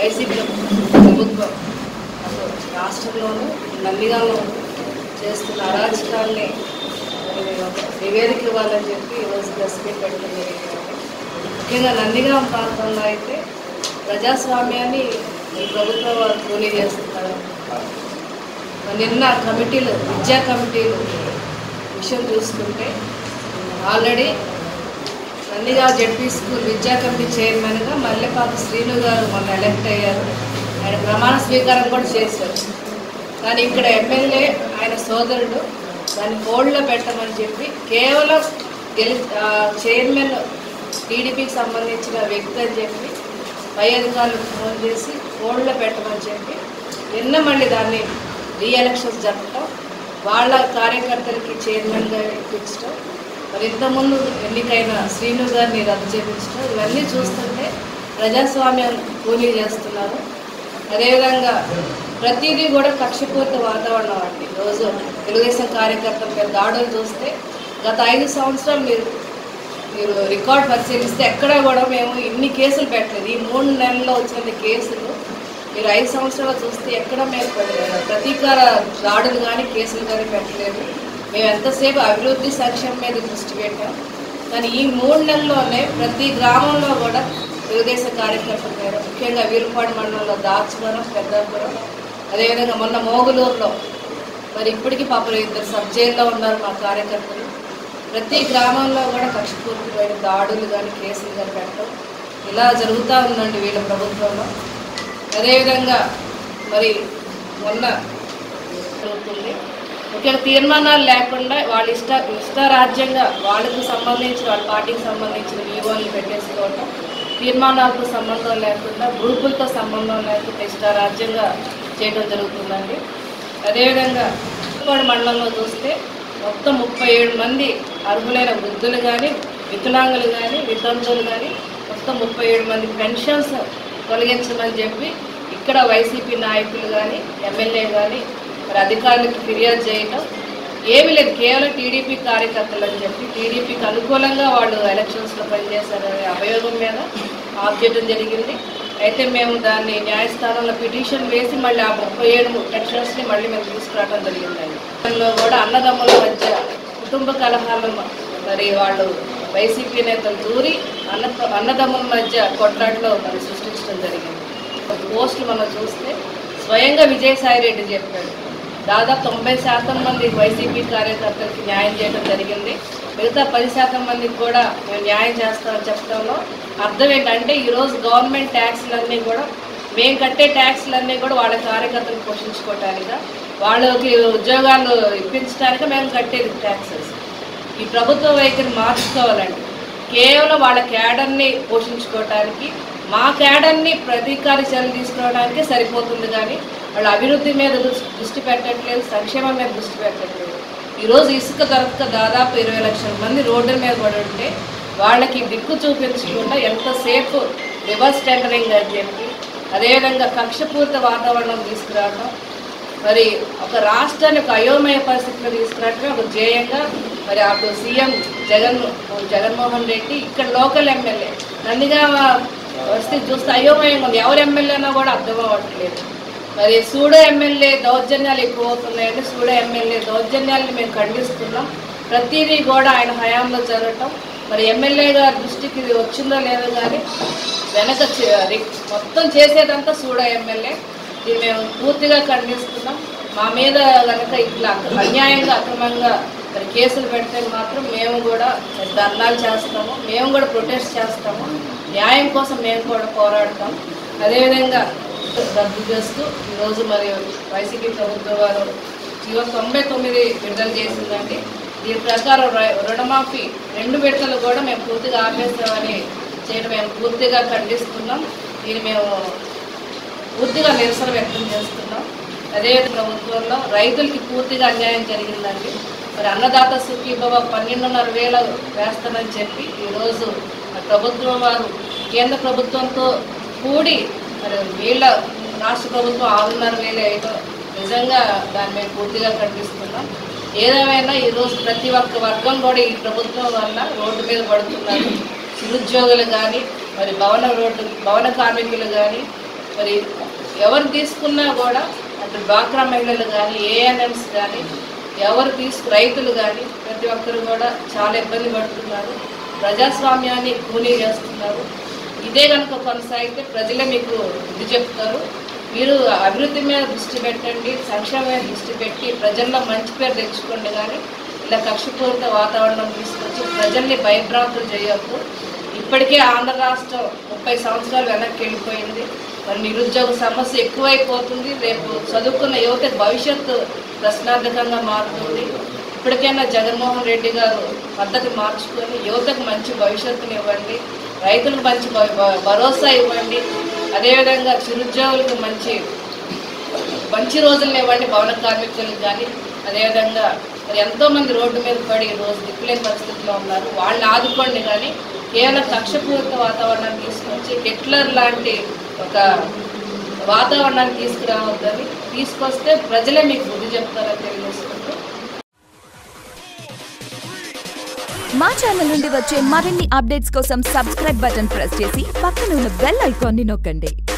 YCP ప్రభుత్వం అసలు రాష్ట్రంలోనూ నందిగాలో చేస్తున్న అరాచకాల్ని మరి ఒక నివేదిక ఇవ్వాలని చెప్పి ఈరోజు ప్రెస్ మీట్ పెట్టడం జరిగింది ముఖ్యంగా నందిగాం ప్రాంతంలో అయితే ప్రజాస్వామ్యాన్ని ఈ ప్రభుత్వం వారు కూలీ చేస్తున్నారు మరి నిన్న కమిటీలు విద్యా కమిటీలు విషయం చూసుకుంటే ఆల్రెడీ నందిగాం జడ్పీ స్కూల్ విద్యా కమిటీ చైర్మన్గా మల్లెపాటి శ్రీను గారు మొన్న ఎలక్ట్ అయ్యారు ఆయన ప్రమాణ స్వీకారం కూడా చేశారు కానీ ఇక్కడ ఎమ్మెల్యే ఆయన సోదరుడు దాన్ని హోల్డ్లో పెట్టమని చెప్పి కేవలం గెలి ఆ, చైర్మన్ టీడీపీకి సంబంధించిన వ్యక్తి అని చెప్పి పై అధికారులకు ఫోన్ చేసి హోల్డ్లో పెట్టమని చెప్పి నిన్న మళ్ళీ దాన్ని రీ ఎలక్షన్స్ జరపడం వాళ్ళ కార్యకర్తలకి చైర్మన్గా ఇప్పించడం మరి ఇంతకుముందు ఎన్నికైన శ్రీను గారిని రద్దు చేయించడం ఇవన్నీ చూస్తుంటే ప్రజాస్వామ్యం కూలీ చేస్తున్నారు అదేవిధంగా ప్రతిదీ కూడా కక్షపూరిత వాతావరణం అండి రోజు తెలుగుదేశం కార్యకర్తల మీద దాడులు చూస్తే గత ఐదు సంవత్సరాలు మీరు మీరు రికార్డ్ పరిశీలిస్తే ఎక్కడా కూడా మేము ఇన్ని కేసులు పెట్టలేదు ఈ మూడు నెలల్లో వచ్చిన కేసులు మీరు ఐదు సంవత్సరాలు చూస్తే ఎక్కడ మేము ప్రతీకార దాడులు కానీ కేసులు కానీ పెట్టలేదు మేము ఎంతసేపు అభివృద్ధి సంక్షేమం మీద దృష్టి పెట్టాం కానీ ఈ మూడు నెలల్లోనే ప్రతి గ్రామంలో కూడా తెలుగుదేశం కార్యకర్తల మీద ముఖ్యంగా వీరుపాడు మండలంలో దాచువరం పెద్దాపురం అదేవిధంగా మొన్న మోగులూరులో మరి ఇప్పటికీ పాపం ఇద్దరు సబ్ జైల్లో ఉన్నారు మా కార్యకర్తలు ప్రతి గ్రామంలో కూడా కక్షపూర్తిమైన దాడులు కానీ కేసులు కానీ పెట్టడం ఇలా జరుగుతూ ఉందండి వీళ్ళ ప్రభుత్వంలో అదేవిధంగా మరి మొన్న జరుగుతుంది ముఖ్యంగా తీర్మానాలు లేకుండా వాళ్ళ ఇష్ట ఇష్టారాజ్యంగా వాళ్ళకు సంబంధించి వాళ్ళ పార్టీకి సంబంధించిన వివోలు పెట్టేసుకోవటం తీర్మానాలతో సంబంధం లేకుండా గ్రూపులతో సంబంధం లేకుండా ఇష్టారాజ్యంగా చేయడం జరుగుతుందండి అదేవిధంగా కోడి మండలంలో చూస్తే మొత్తం ముప్పై ఏడు మంది అర్హులైన వృద్ధులు కానీ వికలాంగులు కానీ వితంతువులు కానీ మొత్తం ముప్పై ఏడు మంది పెన్షన్స్ తొలగించమని చెప్పి ఇక్కడ వైసీపీ నాయకులు కానీ ఎమ్మెల్యే కానీ మరి అధికారులకు ఫిర్యాదు చేయటం ఏమీ లేదు కేవలం టీడీపీ కార్యకర్తలు అని చెప్పి టీడీపీకి అనుకూలంగా వాళ్ళు ఎలక్షన్స్లో పనిచేశారనే అభియోగం మీద ఆఫ్ చేయడం జరిగింది అయితే మేము దాన్ని న్యాయస్థానంలో పిటిషన్ వేసి మళ్ళీ ఆ ముప్పై ఏడు పెన్షన్స్ని మళ్ళీ మేము తీసుకురావడం జరిగిందండి దానిలో కూడా అన్నదమ్ముల మధ్య కుటుంబ కలహాలు మరి వాళ్ళు వైసీపీ నేతలు దూరి అన్న అన్నదమ్ముల మధ్య కొట్లాటలో మరి సృష్టించడం జరిగింది ఒక పోస్టులు మనం చూస్తే స్వయంగా విజయసాయి రెడ్డి చెప్పాడు దాదాపు తొంభై శాతం మంది వైసీపీ కార్యకర్తలకి న్యాయం చేయడం జరిగింది మిగతా పది శాతం మందికి కూడా మేము న్యాయం చేస్తామని చెప్పడంలో అర్థం ఏంటంటే ఈరోజు గవర్నమెంట్ ట్యాక్స్లన్నీ కూడా మేము కట్టే ట్యాక్స్లన్నీ కూడా వాళ్ళ కార్యకర్తలు పోషించుకోవటానిక వాళ్ళకి ఉద్యోగాలు ఇప్పించడానికి మేము కట్టేది ట్యాక్సెస్ ఈ ప్రభుత్వ వైఖరి మార్చుకోవాలండి కేవలం వాళ్ళ క్యాడర్ని పోషించుకోవటానికి మా క్యాడర్ని ప్రతీకార చర్యలు తీసుకోవడానికి సరిపోతుంది కానీ వాళ్ళ అభివృద్ధి మీద దృష్టి దృష్టి పెట్టట్లేదు సంక్షేమం మీద దృష్టి పెట్టట్లేదు ఈరోజు ఇసుక దొరక్క దాదాపు ఇరవై లక్షల మంది రోడ్డు మీద పడి ఉంటే వాళ్ళకి దిక్కు చూపించకుండా ఎంతసేపు రివర్స్ టెండరింగ్ అని చెప్పి అదేవిధంగా కక్షపూరిత వాతావరణం తీసుకురావడం మరి ఒక రాష్ట్రాన్ని ఒక అయోమయ పరిస్థితిలో తీసుకురావడమే ఒక ధ్యేయంగా మరి అప్పుడు సీఎం జగన్ జగన్మోహన్ రెడ్డి ఇక్కడ లోకల్ ఎమ్మెల్యే నందిగా పరిస్థితి చూస్తే అయోమయంగా ఉంది ఎవరు ఎమ్మెల్యేనా కూడా అర్థం అవ్వట్లేదు మరి సూడో ఎమ్మెల్యే దౌర్జన్యాలు ఎక్కువ అవుతున్నాయండి సూడో ఎమ్మెల్యే దౌర్జన్యాలను మేము ఖండిస్తున్నాం ప్రతిదీ కూడా ఆయన హయాంలో జరగటం మరి ఎమ్మెల్యే గారి దృష్టికి ఇది వచ్చిందో లేదో కానీ వెనక చే- రి- మొత్తం చేసేదంతా సూడో ఎమ్మెల్యే ఇది మేము పూర్తిగా ఖండిస్తున్నాం మా మీద కనుక ఇట్లా అక్ర- అన్యాయంగా అక్రమంగా మరి కేసులు పెడితే మాత్రం మేము కూడా ధర్నాలు చేస్తాము మేము కూడా ప్రొటెస్ట్ చేస్తాము న్యాయం కోసం మేము కూడా పోరాడతాం అదేవిధంగా రద్దు చేస్తూ ఈరోజు మరి వైసీపీ ప్రభుత్వం వారు జీవో తొంభై తొమ్మిది విడుదల చేసిందండి దీని ప్రకారం ర- రుణమాఫీ రెండు విడతలు కూడా మేము పూర్తిగా ఆపేస్తామని చేయడం మేము పూర్తిగా ఖండిస్తున్నాం దీన్ని మేము పూర్తిగా నిరసన వ్యక్తం చేస్తున్నాం అదే ప్రభుత్వంలో రైతులకి పూర్తిగా అన్యాయం జరిగిందండి మరి అన్నదాత సుఖీభవ పన్నెండున్నర వేల వేస్తానని చెప్పి ఈరోజు మరి ప్రభుత్వం వారు కేంద్ర ప్రభుత్వంతో కూడి మరి వీళ్ళ రాష్ట్ర ప్రభుత్వం ఆరున్నర వేలు వేయడం నిజంగా దాన్ని మేము పూర్తిగా ఖండిస్తున్నాం ఏదేమైనా ఈరోజు ప్రతి ఒక్క వర్గం కూడా ఈ ప్రభుత్వం వల్ల రోడ్డు మీద పడుతున్నారు నిరుద్యోగులు కానీ మరి భవన రోడ్డు భవన కార్మికులు కానీ మరి ఎవరు తీసుకున్నా కూడా అటు డ్వాక్రా మహిళలు కానీ ఏఎన్ఎంస్ కానీ ఎవరు తీసుకు రైతులు కానీ ప్రతి ఒక్కరు కూడా చాలా ఇబ్బంది పడుతున్నారు ప్రజాస్వామ్యాన్ని కూనీ చేస్తున్నారు ఇదే కనుక కొనసాగితే ప్రజలే మీకు ఇది చెప్తారు మీరు అభివృద్ధి మీద దృష్టి పెట్టండి సంక్షేమం మీద దృష్టి పెట్టి ప్రజల్లో మంచి పేరు తెచ్చుకోండి కానీ ఇలా కక్షపూరిత వాతావరణం తీసుకొచ్చి ప్రజల్ని భయభ్రాంతులు చేయొద్దు ఇప్పటికే ఆంధ్ర రాష్ట్రం ముప్పై సంవత్సరాలు వెనక్కి వెళ్ళిపోయింది మరి నిరుద్యోగ సమస్య ఎక్కువైపోతుంది రేపు చదువుకున్న యువత భవిష్యత్తు ప్రశ్నార్థకంగా మారుతుంది ఇప్పటికైనా జగన్మోహన్ రెడ్డి గారు పద్ధతి మార్చుకొని యువతకు మంచి భవిష్యత్తుని ఇవ్వండి రైతులకు మంచి భ- భ- భరోసా ఇవ్వండి అదేవిధంగా చిరుద్యోగులకు మంచి మంచి రోజులను ఇవ్వండి భవన కార్మికులకు కానీ అదేవిధంగా మరి ఎంతో మంది రోడ్డు మీద పడి ఈ రోజు దిక్కులేని పరిస్థితిలో ఉన్నారు వాళ్ళని ఆదుకోండి కానీ కేవలం కక్షపూరిత వాతావరణాన్ని తీసుకొచ్చి హిట్లర్ లాంటి ఒక వాతావరణాన్ని తీసుకురావద్దని తీసుకొస్తే ప్రజలే మీకు బుద్ధి చెప్తారని తెలియజేసుకుంటూ మా ఛానల్ నుండి వచ్చే మరిన్ని అప్డేట్స్ కోసం సబ్స్క్రైబ్ బటన్ ప్రెస్ చేసి పక్కన ఉన్న బెల్ ఐకాన్ని నొక్కండి